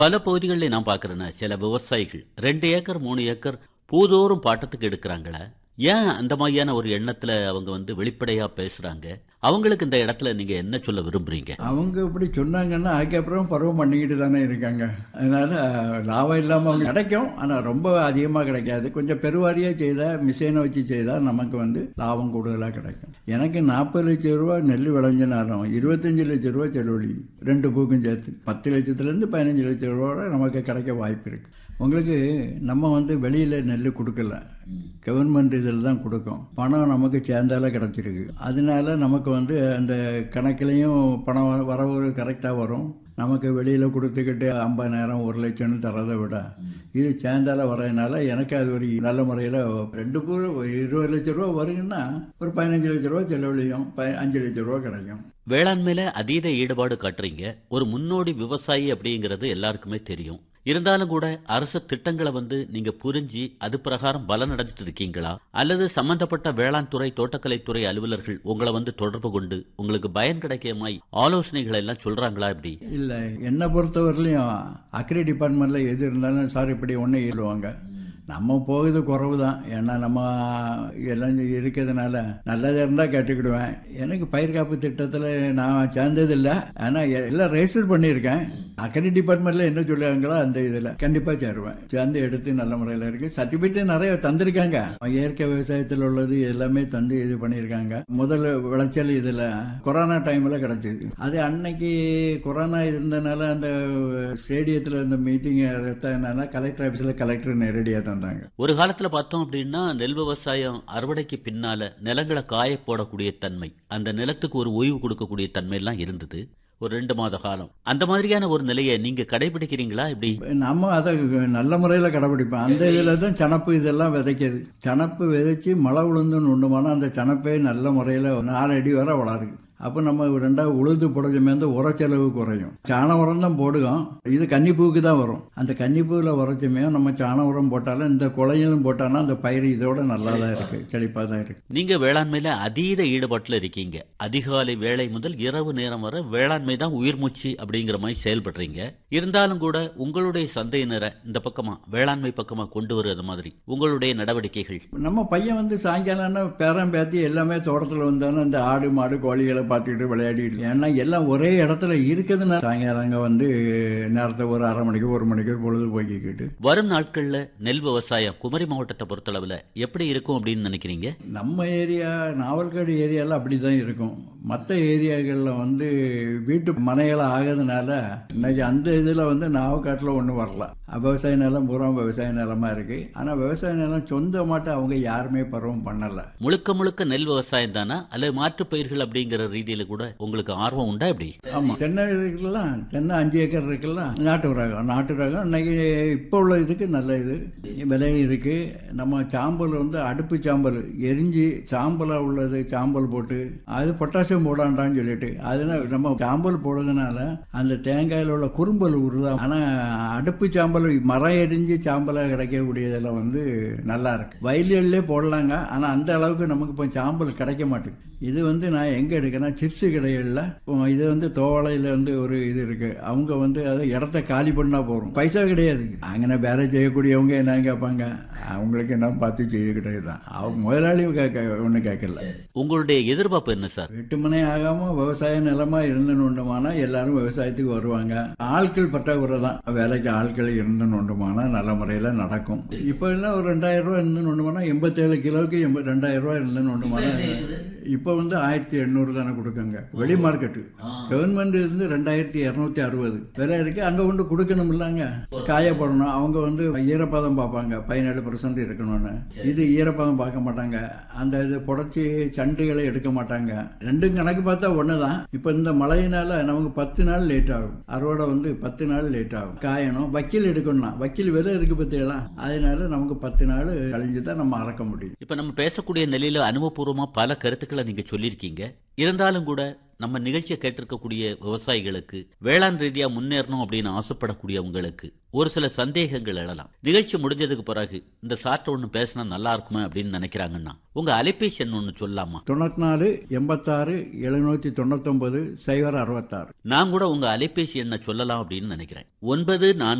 பல பகுதிகளில் நான் பார்க்கறேன்னா சில விவசாயிகள் ரெண்டு ஏக்கர் மூணு ஏக்கர் பூதோறும் பாட்டத்துக்கு எடுக்கிறாங்களே ஏன் அந்த மாதிரியான ஒரு எண்ணத்துல அவங்க வந்து வெளிப்படையா பேசுறாங்க அவங்களுக்கு இந்த இடத்துல நீங்க என்ன சொல்ல விரும்புறீங்க அவங்க இப்படி சொன்னாங்கன்னா அதுக்கப்புறம் பருவம் பண்ணிக்கிட்டு தானே இருக்காங்க அதனால லாபம் இல்லாமல் அவங்க கிடைக்கும் ஆனால் ரொம்ப அதிகமாக கிடைக்காது கொஞ்சம் பெருவாரியாக செய்தால் மிஷினை வச்சு செய்தால் நமக்கு வந்து லாபம் கூடுதலாக கிடைக்கும் எனக்கு நாற்பது லட்சம் ரூபா நெல் விளைஞ்சினாலும் இருபத்தஞ்சு லட்சம் ரூபா செலவழி ரெண்டு பூக்கும் சேர்த்து பத்து லட்சத்துலேருந்து பதினஞ்சு லட்சம் ரூபா வரை நமக்கு கிடைக்க வாய்ப்பு இருக்குது உங்களுக்கு நம்ம வந்து வெளியில் நெல் கொடுக்கல கவர்மெண்ட் இதில் தான் கொடுக்கும் பணம் நமக்கு சேர்ந்தால கிடச்சிருக்கு அதனால நமக்கு வந்து அந்த கணக்குலேயும் பணம் வர- வரவு கரெக்டாக வரும் நமக்கு வெளியில் கொடுத்துக்கிட்டு ஐம்பதாயிரம் ஒரு லட்சம்னு தரதை விட இது சேர்ந்தால வரதுனால எனக்கு அது ஒரு நல்ல முறையில் ரெண்டு பூ இருபது லட்ச ரூபா வருங்கன்னா ஒரு பதினஞ்சு லட்ச ரூபா செலவுலையும் ப- அஞ்சு லட்ச ரூபா கிடைக்கும் வேளாண்மையில அதீத ஈடுபாடு காட்டுறீங்க ஒரு முன்னோடி விவசாயி அப்படிங்கிறது எல்லாருக்குமே தெரியும் இருந்தாலும் கூட அரசு திட்டங்களை வந்து நீங்க புரிஞ்சு அது பிரகாரம் பலன் அடைஞ்சிட்டு இருக்கீங்களா அல்லது சம்பந்தப்பட்ட வேளாண் துறை தோட்டக்கலைத்துறை அலுவலர்கள் உங்களை வந்து தொடர்பு கொண்டு உங்களுக்கு பயன் கிடைக்கமாய் ஆலோசனைகள் எல்லாம் சொல்றாங்களா இப்படி இல்லை என்னை பொறுத்தவரையிலையும் அக்ரி டிபார்ட்மெண்ட்டில் எது இருந்தாலும் சார் இப்படி ஒன்று சொல்லுவாங்க நம்ம போகுது குறவு தான் ஏன்னா நம்ம எல்லாம் இருக்கிறதுனால நல்லதாக இருந்தால் கேட்டுக்கிடுவேன் எனக்கு பயிர் காப்பு திட்டத்தில் நான் சேர்ந்ததில்லை ஆனால் எல்லாம் ரெஜிஸ்டர் பண்ணியிருக்கேன் அக்ரி டிபார்ட்மெண்ட்டில் என்ன சொல்லுவாங்களோ அந்த இதில் கண்டிப்பாக சேருவேன் சேர்ந்து எடுத்து நல்ல முறையில் இருக்குது சர்டிஃபிகேட் நிறைய தந்திருக்காங்க இயற்கை விவசாயத்தில் உள்ளது எல்லாமே தந்து இது பண்ணியிருக்காங்க முதல் விளைச்சல் இதில் கொரோனா டைமில் கிடச்சிது அது அன்னைக்கு கொரோனா இருந்தனால அந்த ஸ்டேடியத்தில் இந்த மீட்டிங் எடுத்ததுனால கலெக்டர் ஆஃபீஸில் கலெக்டர் நேரடியாக தந்தாங்க ஒரு காலத்துல பார்த்தோம் அப்படின்னா நெல் விவசாயம் அறுவடைக்கு பின்னால நிலங்களை காய போடக்கூடிய தன்மை அந்த நிலத்துக்கு ஒரு ஓய்வு கொடுக்கக்கூடிய தன்மை எல்லாம் இருந்தது ஒரு ரெண்டு மாத காலம் அந்த மாதிரியான ஒரு நிலையை நீங்க கடைபிடிக்கிறீங்களா இப்படி நம்ம அதை நல்ல முறையில் கடைபிடிப்போம் அந்த இதில் தான் சனப்பு இதெல்லாம் விதைக்குது சனப்பு விதைச்சி மழை விழுந்துன்னு உண்டுமானா அந்த சனப்பே நல்ல முறையில் நாலு அடி வரை வளருது அப்போ நம்ம ரெண்டாவது உழுது புடஞ்சமே வந்து உரச்செலவு குறையும் சாண உரம் தான் போடுவோம் இது கன்னிப்பூவுக்கு தான் வரும் அந்த கன்னிப்பூவில் உரைச்சுமே நம்ம சாண உரம் போட்டாலும் இந்த குலையிலும் போட்டாலும் அந்த பயிர் இதோட நல்லா தான் இருக்குது செழிப்பாக தான் இருக்குது நீங்க வேளாண்மையில அதீத ஈடுபாட்டுல இருக்கீங்க அதிகாலை வேலை முதல் இரவு நேரம் வரை வேளாண்மை தான் உயிர் மூச்சு அப்படிங்கிற மாதிரி செயல்படுறீங்க இருந்தாலும் கூட உங்களுடைய சந்தையினரை இந்த பக்கமா வேளாண்மை பக்கமா கொண்டு வருவது மாதிரி உங்களுடைய நடவடிக்கைகள் நம்ம பையன் வந்து சாயங்காலம்னா பேரன் பேத்தி எல்லாமே தோட்டத்தில் வந்தாலும் இந்த ஆடு மாடு கோழிகளை பார்த்துக்கிட்டு விளையாடிட்டு ஏன்னா எல்லாம் ஒரே இடத்துல இருக்குதுன்னா சாயங்காலம் அங்கே வந்து நேரத்தை ஒரு அரை மணிக்கு ஒரு மணிக்கு பொழுது போய்க்கிட்டு வரும் நாட்கள்ல நெல் விவசாயம் குமரி மாவட்டத்தை பொறுத்தளவுல எப்படி இருக்கும் அப்படின்னு நினைக்கிறீங்க நம்ம ஏரியா நாவல்காடு ஏரியாவில் அப்படி தான் இருக்கும் மற்ற ஏரியாக்களில் வந்து வீட்டு மனைகள் ஆகிறதுனால இன்னைக்கு அந்த இதில் வந்து நாவக்காட்டில் ஒன்றும் வரல விவசாய நிலம் பூரா விவசாய நிலமா இருக்கு ஆனால் விவசாய நிலம் சொந்தமாட்ட அவங்க யாருமே பருவம் பண்ணலை முழுக்க முழுக்க நெல் விவசாயம் தானா அல்லது மாற்று பயிர்கள் அப்படிங்கிற ரீதியில கூட உங்களுக்கு ஆர்வம் உண்டா இப்படி ஆமாம் தென்னை இருக்குல்லாம் தென்னை அஞ்சு ஏக்கர் இருக்குல்லாம் நாட்டு ரகம் நாட்டு ரகம் இன்னைக்கு இப்போ உள்ள இதுக்கு நல்ல இது விலையும் இருக்கு நம்ம சாம்பல் வந்து அடுப்பு சாம்பல் எரிஞ்சு சாம்பலாக உள்ளது சாம்பல் போட்டு அது பொட்டாசியம் போடாண்டான்னு சொல்லிட்டு அதனால நம்ம சாம்பல் போடுறதுனால அந்த தேங்காயில் உள்ள குறும்பல் உருதான் ஆனால் அடுப்பு சாம்பல் மரம் எரிஞ்சு சாம்பலாக கிடைக்கக்கூடியதெல்லாம் வந்து நல்லா இருக்கு வயல்களிலே போடலாங்க ஆனால் அந்த அளவுக்கு நமக்கு இப்போ சாம்பல் கிடைக்க மாட்டேங்குது இது வந்து நான் எங்கே எடுக்கேன்னா சிப்ஸு கடைகளில் இப்போ இது வந்து தோவளையில் வந்து ஒரு இது இருக்குது அவங்க வந்து அதை இடத்த காலி பண்ணால் போகிறோம் பைசா கிடையாது அங்கே வேலை செய்யக்கூடியவங்க என்ன கேட்பாங்க அவங்களுக்கு என்ன பார்த்து செய்யக்கிட்டது தான் அவங்க முதலாளியும் கேட்க ஒன்றும் கேட்கல உங்களுடைய எதிர்பார்ப்பு என்ன சார் எட்டு மணி ஆகாமல் விவசாய நிலமாக இருந்துன்னு எல்லாரும் விவசாயத்துக்கு வருவாங்க ஆட்கள் பற்றாக்குறை தான் வேலைக்கு ஆட்கள் இருந்துன்னு நல்ல முறையில் நடக்கும் இப்போ எல்லாம் ஒரு ரெண்டாயிரம் ரூபா இருந்துன்னு எண்பத்தேழு கிலோவுக்கு எண்பது ரெண்டாயிரம் ரூபா இருந்துன்னு இப்போ வந்து ஆயிரத்தி எண்ணூறு தானே கொடுக்குங்க வெளி மார்க்கெட்டு கவர்மெண்ட் இருந்து ரெண்டாயிரத்தி இரநூத்தி அறுபது விலை இருக்கு அங்கே கொண்டு கொடுக்கணும் இல்லைங்க காயப்படணும் அவங்க வந்து ஈரப்பதம் பார்ப்பாங்க பதினேழு பர்சன்ட் இருக்கணும்னு இது ஈரப்பதம் பார்க்க மாட்டாங்க அந்த இது புடச்சி சண்டுகளை எடுக்க மாட்டாங்க ரெண்டும் கணக்கு பார்த்தா ஒன்று தான் இப்போ இந்த மழையினால நமக்கு பத்து நாள் லேட் ஆகும் அறுவடை வந்து பத்து நாள் லேட் ஆகும் காயணும் வக்கீல் எடுக்கணும்னா வக்கீல் விலை இருக்கு பற்றியெல்லாம் அதனால நமக்கு பத்து நாள் கழிஞ்சு தான் நம்ம அறக்க முடியும் இப்ப நம்ம பேசக்கூடிய நிலையில அனுபவபூர்வமா பல கருத்துக்களை நீங்க சொல்லியிருக்கீங்க இருந்தாலும் கூட நம்ம நிகழ்ச்சியை கேட்டிருக்கக்கூடிய விவசாயிகளுக்கு வேளாண் ரீதியா முன்னேறணும் அப்படின்னு ஆசைப்படக்கூடிய உங்களுக்கு ஒரு சில சந்தேகங்கள் எழலாம் நிகழ்ச்சி முடிஞ்சதுக்கு பிறகு இந்த சாற்று ஒன்று பேசினா நல்லா இருக்குமே அப்படின்னு நினைக்கிறாங்கன்னா உங்க அலைபேசி எண் ஒன்று சொல்லலாமா தொண்ணூற்றி நாலு எண்பத்தாறு எழுநூற்றி தொண்ணூத்தொம்பது சைபர் அறுபத்தாறு நான் கூட உங்க அலைபேசி எண்ணை சொல்லலாம் அப்படின்னு நினைக்கிறேன் ஒன்பது நான்கு